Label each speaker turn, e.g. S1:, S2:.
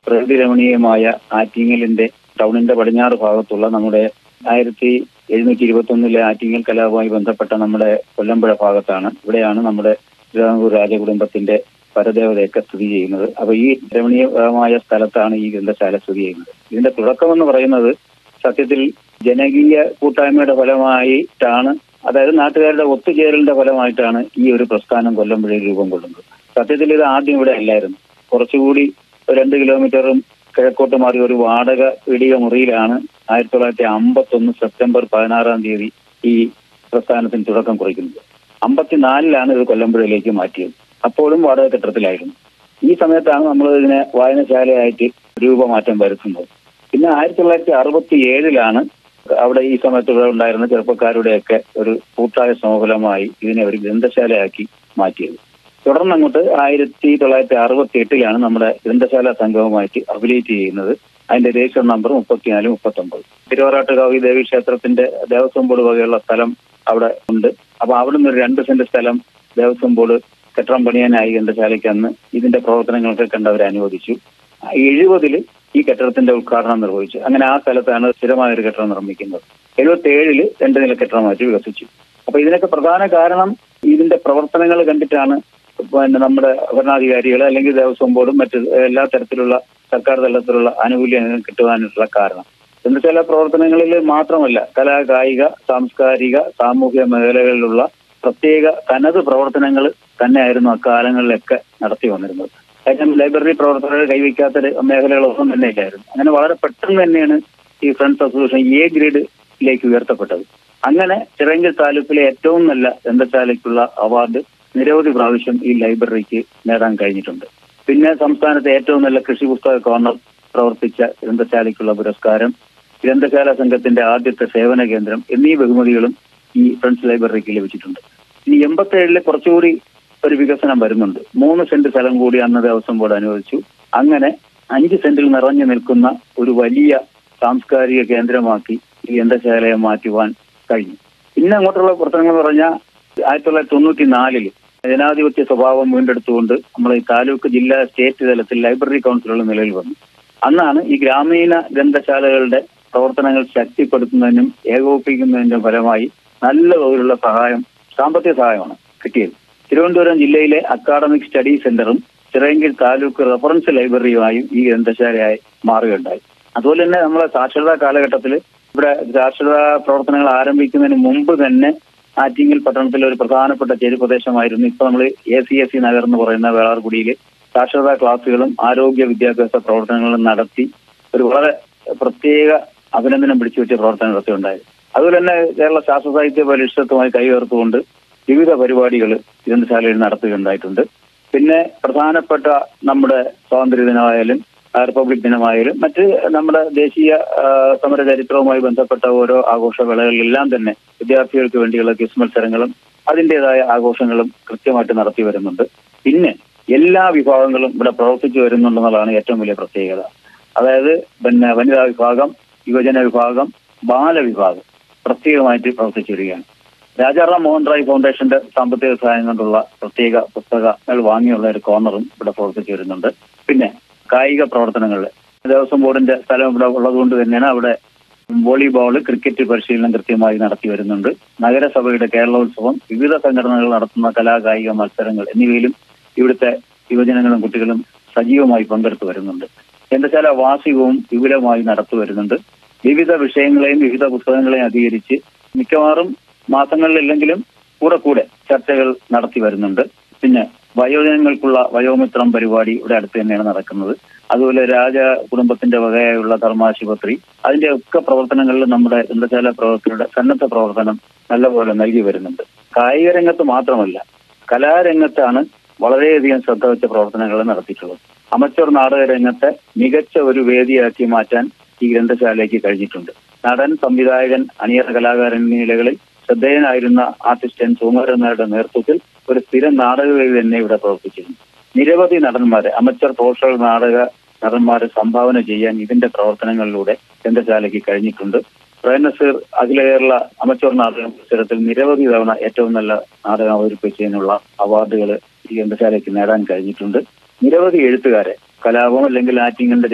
S1: പ്രകൃതി രമണീയമായ ആറ്റിങ്ങലിന്റെ ടൗണിന്റെ പടിഞ്ഞാറ് ഭാഗത്തുള്ള നമ്മുടെ ആയിരത്തി എഴുന്നൂറ്റി ഇരുപത്തി ഒന്നിലെ ആറ്റിങ്ങൽ കലാപവുമായി ബന്ധപ്പെട്ട നമ്മുടെ കൊല്ലമ്പുഴ ഭാഗത്താണ് ഇവിടെയാണ് നമ്മുടെ തിരുവിതാംകൂർ രാജകുടുംബത്തിന്റെ പരദേവതയൊക്കെ സ്ഥിതി ചെയ്യുന്നത് അപ്പൊ ഈ രമണീയമായ സ്ഥലത്താണ് ഈ ഗ്രന്ഥശാല സ്ഥിതി ചെയ്യുന്നത് ഇതിന്റെ തുടക്കം എന്ന് പറയുന്നത് സത്യത്തിൽ ജനകീയ കൂട്ടായ്മയുടെ ഫലമായിട്ടാണ് അതായത് നാട്ടുകാരുടെ ഒത്തുചേരലിന്റെ ഫലമായിട്ടാണ് ഈ ഒരു പ്രസ്ഥാനം കൊല്ലമ്പുഴയിൽ രൂപം കൊള്ളുന്നത് സത്യത്തിൽ ഇത് ആദ്യം ഇവിടെ അല്ലായിരുന്നു കുറച്ചുകൂടി ഒരു രണ്ട് കിലോമീറ്ററും കിഴക്കോട്ട് മാറി ഒരു വാടക പീടിക മുറിയിലാണ് ആയിരത്തി തൊള്ളായിരത്തി അമ്പത്തി ഒന്ന് സെപ്റ്റംബർ പതിനാറാം തീയതി ഈ പ്രസ്ഥാനത്തിന് തുടക്കം കുറിക്കുന്നത് അമ്പത്തിനാലിലാണ് ഇത് കൊല്ലമ്പുഴയിലേക്ക് മാറ്റിയത് അപ്പോഴും വാടക കെട്ടിടത്തിലായിരുന്നു ഈ സമയത്താണ് നമ്മൾ ഇതിനെ വായനശാലയായിട്ട് രൂപമാറ്റം വരുത്തുന്നത് പിന്നെ ആയിരത്തി തൊള്ളായിരത്തി അറുപത്തി ഏഴിലാണ് അവിടെ ഈ സമയത്ത് ഇവിടെ ഉണ്ടായിരുന്ന ചെറുപ്പക്കാരുടെയൊക്കെ ഒരു കൂട്ടായ സമഫലമായി ഇതിനെ ഒരു ഗ്രന്ഥശാലയാക്കി മാറ്റിയത് തുടർന്ന് അങ്ങോട്ട് ആയിരത്തി തൊള്ളായിരത്തി അറുപത്തി എട്ടിലാണ് നമ്മുടെ ഗ്രന്ഥശാല സംഘവുമായിട്ട് അഫിലിയേറ്റ് ചെയ്യുന്നത് അതിന്റെ രജിസ്റ്റർ നമ്പർ മുപ്പത്തിനാല് മുപ്പത്തി ഒമ്പത് തിരുവറാട്ടുകാവി ദേവി ക്ഷേത്രത്തിന്റെ ദേവസ്വം ബോർഡ് വകയുള്ള സ്ഥലം അവിടെ ഉണ്ട് അപ്പൊ അവിടെ നിന്ന് ഒരു രണ്ട് സെന്റ് സ്ഥലം ദേവസ്വം ബോർഡ് കെട്ടിടം പണിയാനായി ഗ്രന്ഥശാലയ്ക്ക് അന്ന് ഇതിന്റെ പ്രവർത്തനങ്ങൾക്ക് കണ്ടവരെ അനുവദിച്ചു എഴുപതില് ഈ കെട്ടിടത്തിന്റെ ഉദ്ഘാടനം നിർവഹിച്ചു അങ്ങനെ ആ സ്ഥലത്താണ് സ്ഥിരമായ ഒരു കെട്ടിടം നിർമ്മിക്കുന്നത് എഴുപത്തി ഏഴില് രണ്ട് നില കെട്ടിടമായിട്ട് വികസിച്ചു അപ്പൊ ഇതിനൊക്കെ പ്രധാന കാരണം ഇതിന്റെ പ്രവർത്തനങ്ങൾ കണ്ടിട്ടാണ് പിന്നെ നമ്മുടെ ഭരണാധികാരികൾ അല്ലെങ്കിൽ ദേവസ്വം ബോർഡും മറ്റ് എല്ലാ തരത്തിലുള്ള സർക്കാർ തലത്തിലുള്ള ആനുകൂല്യങ്ങൾ കിട്ടുവാനുള്ള കാരണം ചില പ്രവർത്തനങ്ങളിൽ മാത്രമല്ല കലാ കായിക സാംസ്കാരിക സാമൂഹിക മേഖലകളിലുള്ള പ്രത്യേക തനത് പ്രവർത്തനങ്ങൾ തന്നെയായിരുന്നു അക്കാലങ്ങളിലൊക്കെ നടത്തി വന്നിരുന്നത് കാര്യം ലൈബ്രറി പ്രവർത്തകർ കൈവയ്ക്കാത്ത മേഖലകളൊന്നും തന്നെ ഇല്ലായിരുന്നു അങ്ങനെ വളരെ പെട്ടെന്ന് തന്നെയാണ് ഈ ഫ്രണ്ട്സ് അസോസിയേഷൻ എ ഗ്രേഡിലേക്ക് ഉയർത്തപ്പെട്ടത് അങ്ങനെ ചിറങ്കൽ താലൂക്കിലെ ഏറ്റവും നല്ല ഗ്രന്ഥശാലയ്ക്കുള്ള അവാർഡ് നിരവധി പ്രാവശ്യം ഈ ലൈബ്രറിക്ക് നേടാൻ കഴിഞ്ഞിട്ടുണ്ട് പിന്നെ സംസ്ഥാനത്തെ ഏറ്റവും നല്ല കൃഷി പുസ്തക കോർണർ പ്രവർത്തിച്ച ഗ്രന്ഥശാലയ്ക്കുള്ള പുരസ്കാരം ഗ്രന്ഥശാല സംഘത്തിന്റെ ആദ്യത്തെ സേവന കേന്ദ്രം എന്നീ ബഹുമതികളും ഈ ഫ്രണ്ട്സ് ലൈബ്രറിക്ക് ലഭിച്ചിട്ടുണ്ട് ഇനി എൺപത്തേഴില് കുറച്ചുകൂടി ഒരു വികസനം വരുന്നുണ്ട് മൂന്ന് സെന്റ് സ്ഥലം കൂടി അന്ന് ദേവസ്വം ബോർഡ് അനുവദിച്ചു അങ്ങനെ അഞ്ച് സെന്റിൽ നിറഞ്ഞു നിൽക്കുന്ന ഒരു വലിയ സാംസ്കാരിക കേന്ദ്രമാക്കി ഈ ഗ്രന്ഥശാലയെ മാറ്റുവാൻ കഴിഞ്ഞു പിന്നെ അങ്ങോട്ടുള്ള പ്രവർത്തനങ്ങൾ എന്ന് പറഞ്ഞാൽ ആയിരത്തി തൊള്ളായിരത്തി തൊണ്ണൂറ്റി നാലില് ജനാധിപത്യ സ്വഭാവം വീണ്ടെടുത്തുകൊണ്ട് നമ്മൾ ഈ താലൂക്ക് ജില്ലാ സ്റ്റേറ്റ് തലത്തിൽ ലൈബ്രറി കൗൺസിലുകൾ നിലവിൽ വന്നു അന്നാണ് ഈ ഗ്രാമീണ ഗ്രന്ഥശാലകളുടെ പ്രവർത്തനങ്ങൾ ശക്തിപ്പെടുത്തുന്നതിനും ഏകോപിപ്പിക്കുന്നതിന്റെ ഫലമായി നല്ല തോതിലുള്ള സഹായം സാമ്പത്തിക സഹായമാണ് കിട്ടിയത് തിരുവനന്തപുരം ജില്ലയിലെ അക്കാഡമിക് സ്റ്റഡി സെന്ററും ചിറയങ്കിൽ താലൂക്ക് റെഫറൻസ് ലൈബ്രറിയുമായും ഈ ഗ്രന്ഥശാലയായി മാറുകയുണ്ടായി അതുപോലെ തന്നെ നമ്മളെ സാക്ഷരതാ കാലഘട്ടത്തിൽ ഇവിടെ സാക്ഷരതാ പ്രവർത്തനങ്ങൾ ആരംഭിക്കുന്നതിന് മുമ്പ് തന്നെ ആറ്റിങ്ങൽ പട്ടണത്തിലെ ഒരു പ്രധാനപ്പെട്ട ചെറു പ്രദേശമായിരുന്നു ഇപ്പൊ നമ്മൾ A C S C Nagar എന്ന് പറയുന്ന വേളാർകുടിയിൽ സാക്ഷരതാ ക്ലാസുകളും ആരോഗ്യ വിദ്യാഭ്യാസ പ്രവർത്തനങ്ങളും നടത്തി ഒരു വളരെ പ്രത്യേക അഭിനന്ദനം പിടിച്ചു വെച്ച പ്രവർത്തനം നടത്തിയുണ്ടായത് അതുപോലെ തന്നെ കേരള ശാസ്ത്ര സാഹിത്യ പരിഷത്തുമായി കൈകോർത്തുകൊണ്ട് വിവിധ പരിപാടികൾ ഗ്രന്ഥശാലയിൽ നടത്തുകയുണ്ടായിട്ടുണ്ട് പിന്നെ പ്രധാനപ്പെട്ട നമ്മുടെ സ്വാതന്ത്ര്യ ദിനമായാലും റിപ്പബ്ലിക് ദിനമായാലും മറ്റ് നമ്മുടെ ദേശീയ സമര ചരിത്രവുമായി ബന്ധപ്പെട്ട ഓരോ ആഘോഷവേളകളിലെല്ലാം തന്നെ വിദ്യാർത്ഥികൾക്ക് വേണ്ടിയുള്ള ക്വിസ് മത്സരങ്ങളും അതിൻ്റെതായ ആഘോഷങ്ങളും കൃത്യമായിട്ട് നടത്തി വരുന്നുണ്ട് പിന്നെ എല്ലാ വിഭാഗങ്ങളും ഇവിടെ പ്രവർത്തിച്ചു വരുന്നുണ്ടെന്നുള്ളതാണ് ഏറ്റവും വലിയ പ്രത്യേകത അതായത് പിന്നെ വനിതാ വിഭാഗം യുവജന വിഭാഗം ബാലവിഭാഗം പ്രത്യേകമായിട്ട് പ്രവർത്തിച്ചു വരികയാണ് രാജാറാം മോഹൻ റായ് ഫൗണ്ടേഷന്റെ സാമ്പത്തിക സഹായം കൊണ്ടുള്ള പ്രത്യേക പുസ്തകങ്ങൾ വാങ്ങിയുള്ള ഒരു കോർണറും ഇവിടെ പ്രവർത്തിച്ചു വരുന്നുണ്ട് പിന്നെ കായിക പ്രവർത്തനങ്ങളിൽ ദേവസ്വം ബോർഡിന്റെ സ്ഥലം ഇവിടെ ഉള്ളതുകൊണ്ട് തന്നെയാണ് അവിടെ വോളിബോൾ ക്രിക്കറ്റ് പരിശീലനം കൃത്യമായി നടത്തി വരുന്നുണ്ട് നഗരസഭയുടെ കേരളോത്സവം വിവിധ സംഘടനകൾ നടത്തുന്ന കലാകായിക മത്സരങ്ങൾ എന്നിവയിലും ഇവിടുത്തെ യുവജനങ്ങളും കുട്ടികളും സജീവമായി പങ്കെടുത്തു വരുന്നുണ്ട് ഗ്രന്ഥശാല വാർഷികവും വിപുലമായി നടത്തി വരുന്നുണ്ട് വിവിധ വിഷയങ്ങളെയും വിവിധ പുസ്തകങ്ങളെയും അധികരിച്ച് മിക്കവാറും മാസങ്ങളിലെങ്കിലും കൂടെ കൂടെ ചർച്ചകൾ നടത്തി വരുന്നുണ്ട് പിന്നെ വയോജനങ്ങൾക്കുള്ള വയോമിത്രം പരിപാടി ഇവിടെ അടുത്ത് തന്നെയാണ് നടക്കുന്നത് അതുപോലെ രാജ കുടുംബത്തിന്റെ വകയായുള്ള ധർമാശുപത്രി അതിന്റെ ഒക്കെ പ്രവർത്തനങ്ങളിൽ നമ്മുടെ ഗ്രന്ഥശാല പ്രവർത്തകരുടെ സന്നദ്ധ പ്രവർത്തനം നല്ലപോലെ നൽകി വരുന്നുണ്ട് കായിക രംഗത്ത് മാത്രമല്ല കലാരംഗത്താണ് വളരെയധികം ശ്രദ്ധ വെച്ച പ്രവർത്തനങ്ങൾ നടത്തിയിട്ടുള്ളത് അമച്ചർ നാടക രംഗത്തെ മികച്ച ഒരു വേദിയാക്കി മാറ്റാൻ ഈ ഗ്രന്ഥശാലയ്ക്ക് കഴിഞ്ഞിട്ടുണ്ട് നടൻ സംവിധായകൻ അണിയറ കലാകാരൻ എന്നീ നിലകളിൽ ശ്രദ്ധേയനായിരുന്ന ആർട്ടിസ്റ്റ് എൻ സുകുമാരൻ നായരുടെ നേതൃത്വത്തിൽ ഒരു സ്ഥിരം നാടകവേദി തന്നെ ഇവിടെ പ്രവർത്തിച്ചിരുന്നു നിരവധി നടന്മാരെ അമച്ചർ പ്രൊഫഷണൽ നാടക നടന്മാരെ സംഭാവന ചെയ്യാൻ ഇതിന്റെ പ്രവർത്തനങ്ങളിലൂടെ ഗ്രന്ഥശാലയ്ക്ക് കഴിഞ്ഞിട്ടുണ്ട് പ്രേംനസീർ അഖില കേരള അമച്ചർ നാടക മത്സരത്തിൽ നിരവധി തവണ ഏറ്റവും നല്ല നാടകം അവതരിപ്പിച്ചതിനുള്ള അവാർഡുകൾ ഈ ഗ്രന്ഥശാലയ്ക്ക് നേടാൻ കഴിഞ്ഞിട്ടുണ്ട് നിരവധി എഴുത്തുകാരെ കലാപം അല്ലെങ്കിൽ ആറ്റിങ്ങലിന്റെ